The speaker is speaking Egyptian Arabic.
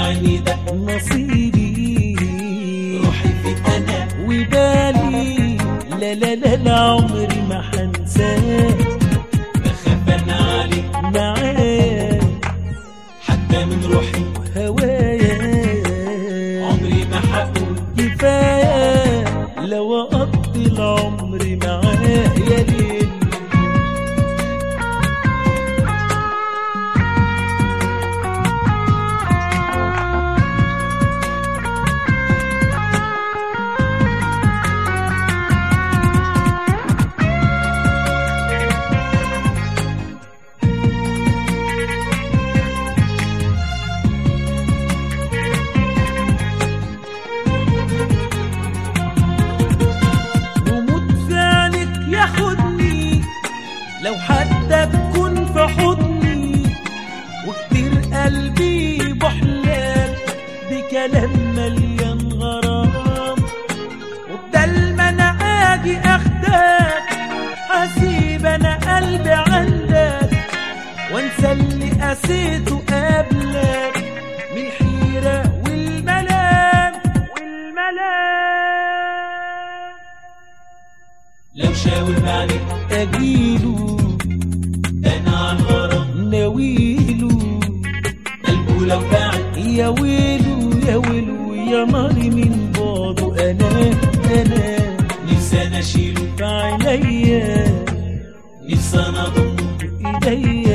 عيني ده نصيبي روحي فيك انا وبالي لا لا لا لا عمري ما حنساه بخاف انا عليك معاه حتى من روحي هوايا عمري ما حقول كفاية لو أقضي العمر معاه يا ليل وموت في عينك ياخدني لو حتى تكون في حضني وكتير قلبي بحلال بكلام مليان غرام وبدل ما انا اجي اخدك هسيب انا قلبي عندك وانسى اللي قسيته قبلك من الحيرة والملام والملام لو شاور بعينك أجيله ده انا عن غرام ناويله قلبه لو بعد يا ويلو يا ويلو يا ناري من بعده أنا أنا نفسي انا اشيله في عينيا نفسي انا اضمه بإيديا